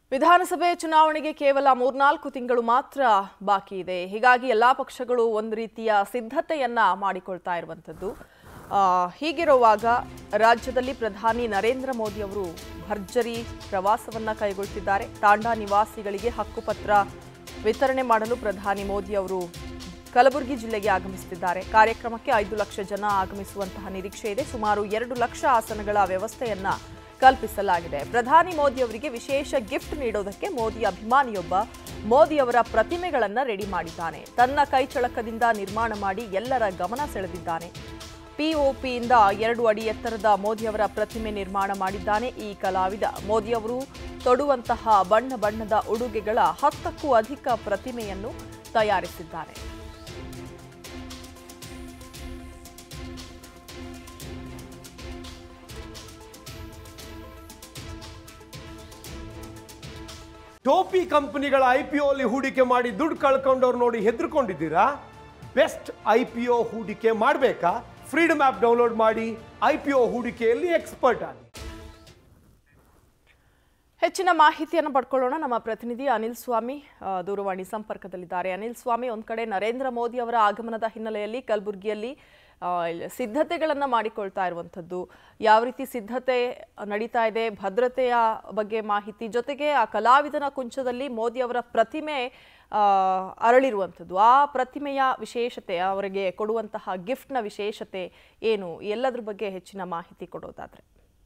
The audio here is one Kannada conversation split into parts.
ವಿಧಾನಸಭೆ ಚುನಾವಣೆಗೆ ಕೇವಲ ಮೂರ್ನಾಲ್ಕು ತಿಂಗಳು ಮಾತ್ರ ಬಾಕಿ ಇದೆ ಹೀಗಾಗಿ ಎಲ್ಲಾ ಪಕ್ಷಗಳು ಒಂದು ರೀತಿಯ ಸಿದ್ಧತೆಯನ್ನ ಮಾಡಿಕೊಳ್ತಾ ಇರುವಂಥದ್ದು ಆ, ಹೀಗಿರುವಾಗ ರಾಜ್ಯದಲ್ಲಿ ಪ್ರಧಾನಿ ನರೇಂದ್ರ ಮೋದಿ ಅವರು ಭರ್ಜರಿ ಪ್ರವಾಸವನ್ನ ಕೈಗೊಳ್ತಿದ್ದಾರೆ ತಾಂಡಾ ನಿವಾಸಿಗಳಿಗೆ ಹಕ್ಕುಪತ್ರ ವಿತರಣೆ ಮಾಡಲು ಪ್ರಧಾನಿ ಮೋದಿ ಅವರು ಕಲಬುರಗಿ ಜಿಲ್ಲೆಗೆ ಆಗಮಿಸುತ್ತಿದ್ದಾರೆ ಕಾರ್ಯಕ್ರಮಕ್ಕೆ ಐದು ಲಕ್ಷ ಜನ ಆಗಮಿಸುವಂತಹ ನಿರೀಕ್ಷೆ ಇದೆ ಸುಮಾರು ಎರಡು ಲಕ್ಷ ಆಸನಗಳ ವ್ಯವಸ್ಥೆಯನ್ನ ಕಲ್ಪಿಸಲಾಗಿದೆ ಪ್ರಧಾನಿ ಮೋದಿ ಅವರಿಗೆ ವಿಶೇಷ ಗಿಫ್ಟ್ ನೀಡೋದಕ್ಕೆ ಮೋದಿ ಅಭಿಮಾನಿಯೊಬ್ಬ ಮೋದಿ ಅವರ ಪ್ರತಿಮೆಗಳನ್ನ ರೆಡಿ ಮಾಡಿದ್ದಾನೆ ತನ್ನ ಕೈಚಳಕದಿಂದ ನಿರ್ಮಾಣ ಮಾಡಿ ಎಲ್ಲರ ಗಮನ ಸೆಳೆದಿದ್ದಾನೆ ಪಿಒಪಿಯಿಂದ ಎರಡು ಅಡಿ ಎತ್ತರದ ಮೋದಿಯವರ ಪ್ರತಿಮೆ ನಿರ್ಮಾಣ ಮಾಡಿದ್ದಾನೆ ಈ ಕಲಾವಿದ ಮೋದಿಯವರು ತೊಡುವಂತಹ ಬಣ್ಣ ಬಣ್ಣದ ಉಡುಗೆಗಳ ಹತ್ತಕ್ಕೂ ಅಧಿಕ ಪ್ರತಿಮೆಯನ್ನು ತಯಾರಿಸಿದ್ದಾನೆ ಟೋಪಿ ಕಂಪನಿಗಳ ಐ ಪಿ ಅಲ್ಲಿ ಹೂಡಿಕೆ ಮಾಡಿ ದುಡ್ಡು ಕಳ್ಕೊಂಡವ್ರು ನೋಡಿ ಹೆದರ್ಕೊಂಡಿದ್ದೀರಾ ಬೆಸ್ಟ್ ಐ ಪಿ ಒ ಹೂಡಿಕೆ ಮಾಡಬೇಕಾ ಫ್ರೀಡಮ್ ಆ್ಯಪ್ ಡೌನ್ಲೋಡ್ ಮಾಡಿ ಐ ಪಿ ಒ ಹೂಡಿಕೆಯಲ್ಲಿ ಎಕ್ಸ್ಪರ್ಟ್ ಆಗಿ ಹೆಚ್ಚಿನ ಮಾಹಿತಿಯನ್ನು ಪಡ್ಕೊಳ್ಳೋಣ ನಮ್ಮ ಪ್ರತಿನಿಧಿ ಅನಿಲ್ ಸ್ವಾಮಿ ಆ, ದೂರವಾಣಿ ಸಂಪರ್ಕದಲ್ಲಿದ್ದಾರೆ ಅನಿಲ್ ಸ್ವಾಮಿ ಒಂದ್ ಕಡೆ ನರೇಂದ್ರ ಮೋದಿ ಅವರ ಆಗಮನದ ಹಿನ್ನೆಲೆಯಲ್ಲಿ ಕಲಬುರಗಿಯಲ್ಲಿ ಆ, ಇಲ್ಲಿ ಸಿದ್ಧತೆಗಳನ್ನ ಮಾಡಿಕೊಳ್ತಾ ಇರುವಂಥದ್ದು ಯಾವ ರೀತಿ ಸಿದ್ಧತೆ ನಡೀತಾ ಇದೆ ಭದ್ರತೆಯ ಬಗ್ಗೆ ಮಾಹಿತಿ ಜೊತೆಗೆ ಆ ಕಲಾವಿದನ ಕುಂಚದಲ್ಲಿ ಮೋದಿ ಅವರ ಪ್ರತಿಮೆ ಆ, ಅರಳಿರುವಂಥದ್ದು ಆ ಪ್ರತಿಮೆಯ ವಿಶೇಷತೆ ಅವರಿಗೆ ಕೊಡುವಂತಹ ಗಿಫ್ಟ್ನ ವಿಶೇಷತೆ ಏನು ಎಲ್ಲದ್ರ ಬಗ್ಗೆ ಹೆಚ್ಚಿನ ಮಾಹಿತಿ ಕೊಡೋದಾದ್ರೆ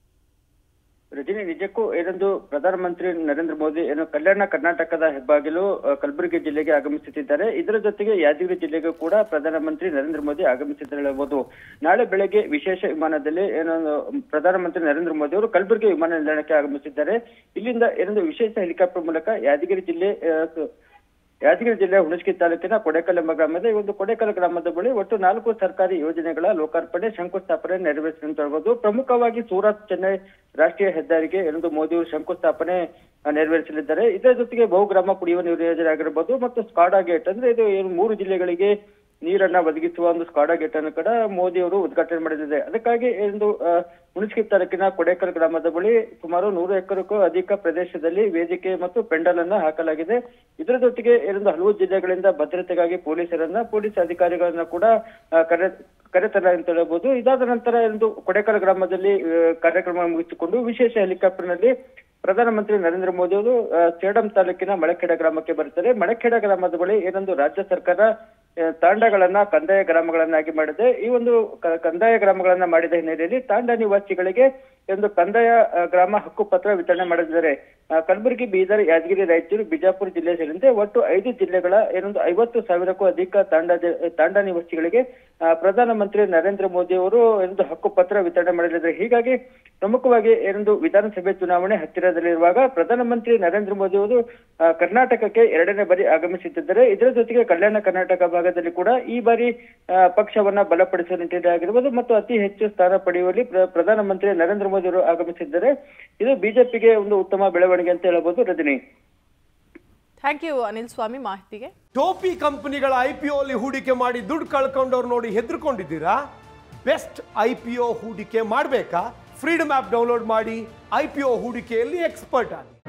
ರಜನಿ ನಿಜಕ್ಕೂ ಏನೊಂದು ಪ್ರಧಾನಮಂತ್ರಿ ನರೇಂದ್ರ ಮೋದಿ ಏನು ಕಲ್ಯಾಣ ಕರ್ನಾಟಕದ ಹೆಬ್ಬಾಗಿಲು ಅಹ್, ಕಲಬುರಗಿ ಜಿಲ್ಲೆಗೆ ಆಗಮಿಸುತ್ತಿದ್ದಾರೆ ಇದರ ಜೊತೆಗೆ ಯಾದಗಿರಿ ಜಿಲ್ಲೆಗೂ ಕೂಡ ಪ್ರಧಾನಮಂತ್ರಿ ನರೇಂದ್ರ ಮೋದಿ ಆಗಮಿಸಿದ್ದಾರೆ ಹೇಳ್ಬೋದು ನಾಳೆ ಬೆಳಗ್ಗೆ ವಿಶೇಷ ವಿಮಾನದಲ್ಲಿ ಏನೋ ಪ್ರಧಾನಮಂತ್ರಿ ನರೇಂದ್ರ ಮೋದಿ ಅವರು ಕಲಬುರಗಿ ವಿಮಾನ ನಿಲ್ದಾಣಕ್ಕೆ ಆಗಮಿಸಿದ್ದಾರೆ ಇಲ್ಲಿಂದ ಏನೊಂದು ವಿಶೇಷ ಹೆಲಿಕಾಪ್ಟರ್ ಮೂಲಕ ಯಾದಗಿರಿ ಜಿಲ್ಲೆ ಅಹ್, ಸ- ಯಾದಗಿರಿ ಜಿಲ್ಲೆಯ ಹುಣಸಗಿ ತಾಲೂಕಿನ ಕೊಡೆಕಲ್ ಎಂಬ ಗ್ರಾಮದ ಈ ಒಂದು ಕೊಡೆಕಲ್ ಗ್ರಾಮದ ಬಳಿ ಒಟ್ಟು ನಾಲ್ಕು ಸರ್ಕಾರಿ ಯೋಜನೆಗಳ ಲೋಕಾರ್ಪಣೆ ಶಂಕುಸ್ಥಾಪನೆ ನೆರವೇರಿಸಿದಂತ ಹೇಳ್ಬೋದು ಪ್ರಮುಖವಾಗಿ ಸೂರತ್ ಚೆನ್ನೈ ರಾಷ್ಟ್ರೀಯ ಹೆದ್ದಾರಿಗೆ ಎಂದು ಮೋದಿ ಅವರು ಶಂಕುಸ್ಥಾಪನೆ ಆ, ನೆರವೇರಿಸಲಿದ್ದಾರೆ ಇದರ ಜೊತೆಗೆ ಬಹುಗ್ರಾಮ ಕುಡಿಯುವ ನೀರು ಯೋಜನೆ ಆಗಿರಬಹುದು ಮತ್ತು ಸ್ಕಾಡಾ ಗೇಟ್ ಅಂದ್ರೆ ಇದು ಏನು ಮೂರು ಜಿಲ್ಲೆಗಳಿಗೆ ನೀರನ್ನ ಒದಗಿಸುವ ಒಂದು ಸ್ಕಾಡಾ ಗೇಟ್ ಅನ್ನು ಕೂಡ ಮೋದಿ ಅವರು ಉದ್ಘಾಟನೆ ಮಾಡಿದ್ದಾರೆ ಅದಕ್ಕಾಗಿ ಒಂದು ಮುನಿಸ್ಕಿ ತಾಲೂಕಿನ ಕೊಡೇಕಲ್ ಗ್ರಾಮದ ಬಳಿ ಸುಮಾರು ನೂರು ಎಕರೆಗೂ ಅಧಿಕ ಪ್ರದೇಶದಲ್ಲಿ ವೇದಿಕೆ ಮತ್ತು ಪೆಂಡಲ್ ಅನ್ನ ಹಾಕಲಾಗಿದೆ ಇದರ ಜೊತೆಗೆ ಏನೊಂದು ಹಲವು ಜಿಲ್ಲೆಗಳಿಂದ ಭದ್ರತೆಗಾಗಿ ಪೊಲೀಸರನ್ನ ಪೊಲೀಸ್ ಅಧಿಕಾರಿಗಳನ್ನ ಕೂಡ ಆ, ಕರೆ ಕರೆತರಲಾಗಿದೆ ಅಂತ ಹೇಳ್ಬೋದು ಇದಾದ ನಂತರ ಒಂದು ಕೊಡೇಕಲ್ ಗ್ರಾಮದಲ್ಲಿ ಆ, ಕಾರ್ಯಕ್ರಮ ಮುಗಿಸಿಕೊಂಡು ವಿಶೇಷ ಹೆಲಿಕಾಪ್ಟರ್ ನಲ್ಲಿ ಪ್ರಧಾನಮಂತ್ರಿ ನರೇಂದ್ರ ಮೋದಿ ಅವರು ಆ, ಸೇಡಂ ತಾಲೂಕಿನ ಮಳಖೇಡ ಗ್ರಾಮಕ್ಕೆ ಬರ್ತಾರೆ ಮಳಖೇಡ ಗ್ರಾಮದ ಬಳಿ ಏನೊಂದು ರಾಜ್ಯ ಸರ್ಕಾರ ಆ, ತಾಂಡಗಳನ್ನ ಕಂದಾಯ ಗ್ರಾಮಗಳನ್ನಾಗಿ ಮಾಡಿದೆ ಈ ಒಂದು ಕ- ಕಂದಾಯ ಗ್ರಾಮಗಳನ್ನ ಮಾಡಿದ ಹಿನ್ನೆಲೆಯಲ್ಲಿ ತಾಂಡ ನಿವಾಸಿಗಳಿಗೆ ಒಂದು ಕಂದಾಯ ಆ, ಗ್ರಾಮ ಹಕ್ಕುಪತ್ರ ವಿತರಣೆ ಮಾಡಿದ್ದಾರೆ ಆ, ಕಲಬುರಗಿ ಬೀದರ್ ಯಾದಗಿರಿ ರಾಯಚೂರು ಬಿಜಾಪುರ ಜಿಲ್ಲೆ ಸೇರಿದಂತೆ ಒಟ್ಟು ಐದು ಜಿಲ್ಲೆಗಳ ಏನೊಂದು ಐವತ್ತು ಸಾವಿರಕ್ಕೂ ಅಧಿಕ ತಾಂಡ ಜ- ತಾಂಡ ನಿವಾಸಿಗಳಿಗೆ ಆ, ಪ್ರಧಾನಮಂತ್ರಿ ನರೇಂದ್ರ ಮೋದಿ ಅವರು ಒಂದು ಹಕ್ಕುಪತ್ರ ವಿತರಣೆ ಮಾಡಲಿದ್ದಾರೆ ಹೀಗಾಗಿ ಪ್ರಮುಖವಾಗಿ ಏನೊಂದು ವಿಧಾನಸಭೆ ಚುನಾವಣೆ ಹತ್ತಿರದಲ್ಲಿರುವಾಗ ಪ್ರಧಾನಮಂತ್ರಿ ನರೇಂದ್ರ ಮೋದಿ ಅವರು ಆ, ಕರ್ನಾಟಕಕ್ಕೆ ಎರಡನೇ ಬಾರಿ ಆಗಮಿಸುತ್ತಿದ್ದಾರೆ ಇದರ ಜೊತೆಗೆ ಕಲ್ಯಾಣ ಕರ್ನಾಟಕ ಭಾಗದಲ್ಲಿ ಕೂಡ ಈ ಬಾರಿ ಆ, ಪಕ್ಷವನ್ನ ಬಲಪಡಿಸುವ ನಿಟ್ಟಿನಲ್ಲಿ ಆಗಿರ್ಬೋದು ಮತ್ತು ಅತಿ ಹೆಚ್ಚು ಸ್ಥಾನ ಪಡೆಯುವಲ್ಲಿ ಪ್ರ- ಪ್ರಧಾನಮಂತ್ರಿ ನರೇಂದ್ರ ಮೋದಿ ಅವರು ಆಗಮಿಸಿದ್ದಾರೆ ಇದು ಬಿಜೆಪಿಗೆ ಒಂದು ಉತ್ತಮ ಬೆಳವಣಿಗೆ ಅಂತ ಹೇಳಬಹುದು ರಜನಿ ಥ್ಯಾಂಕ್ ಯು ಅನಿಲ್ ಸ್ವಾಮಿ ಮಾಹಿತಿಗೆ ಟೋಪಿ ಕಂಪನಿಗಳ ಐ ಪಿ ಅಲ್ಲಿ ಹೂಡಿಕೆ ಮಾಡಿ ದುಡ್ಡು ಕಳ್ಕೊಂಡವ್ರು ನೋಡಿ ಹೆದರ್ಕೊಂಡಿದ್ದೀರಾ ಬೆಸ್ಟ್ ಐ ಪಿ ಒ ಹೂಡಿಕೆ ಮಾಡಬೇಕಾ ಫ್ರೀಡಮ್ ಆ್ಯಪ್ ಡೌನ್ಲೋಡ್ ಮಾಡಿ ಐ ಪಿ ಒ ಹೂಡಿಕೆಯಲ್ಲಿ ಎಕ್ಸ್ಪರ್ಟ್ ಆಗಿ